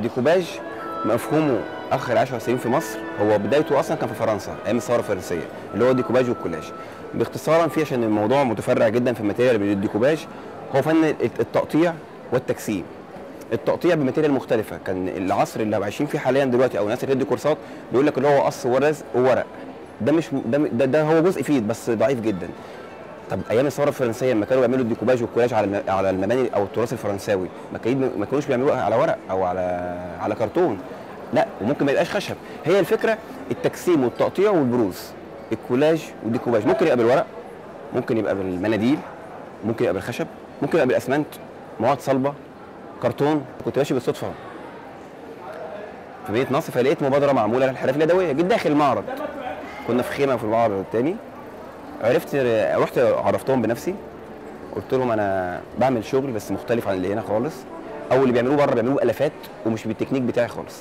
ديكوباج مفهومه اخر 10 سنين في مصر هو بدايته اصلا كان في فرنسا ايام الثوره الفرنسيه اللي هو الديكوباج والكولاج باختصارا فيه عشان الموضوع متفرع جدا في الماتيريال الديكوباج هو فن التقطيع والتجسيم التقطيع بماتيريال مختلفه كان العصر اللي عايشين فيه حاليا دلوقتي او الناس اللي بتدي كورسات بيقول لك اللي هو قص ورز وورق ده مش ده, ده, ده هو جزء فيه بس ضعيف جدا طب ايام الثوره الفرنسيه لما كانوا بيعملوا الديكوباج والكولاج على الم- على المباني او التراث الفرنساوي ما كانوا ما كانوش بيعملوها على ورق او على على كرتون لا وممكن ما يبقاش خشب هي الفكره التجسيم والتقطيع والبروز الكولاج والديكوباج ممكن يبقى بالورق ممكن يبقى بالمناديل ممكن يبقى بالخشب ممكن يبقى بالاسمنت مواد صلبه كرتون كنت ماشي بالصدفه في مدينه نصر فلقيت مبادره معموله للحرف اليدويه جيت داخل المعرض كنا في خيمه في المعرض التاني عرفت رحت عرفتهم بنفسي قلت لهم انا بعمل شغل بس مختلف عن اللي هنا خالص او اللي بيعملوه بره بيعملوه الافات ومش بالتكنيك بتاعي خالص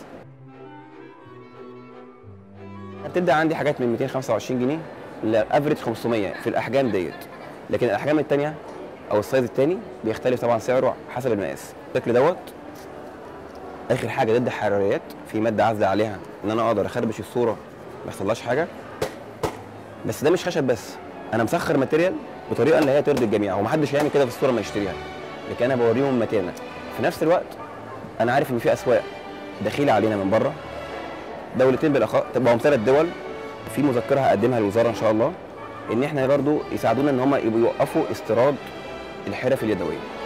بتبدا عندي حاجات من 225 جنيه لافريج 500 في الاحجام ديت لكن الاحجام الثانيه او السايز الثاني بيختلف طبعا سعره حسب المقاس الشكل دوت اخر حاجه ضد الحراريات في ماده عازله عليها ان انا اقدر اخربش الصوره ما يحصلهاش حاجه بس ده مش خشب بس انا مسخر ماتيريال بطريقه ان هي ترضي الجميع ومحدش هيعمل كده في الصوره ما يشتريها لكن انا بوريهم ماتيريال في نفس الوقت انا عارف ان في اسواق دخيله علينا من بره دولتين بالاخص تبقى هم ثلاث دول في مذكره هقدمها للوزاره ان شاء الله ان احنا برضو يساعدونا ان هم يبقوا يوقفوا استيراد الحرف اليدويه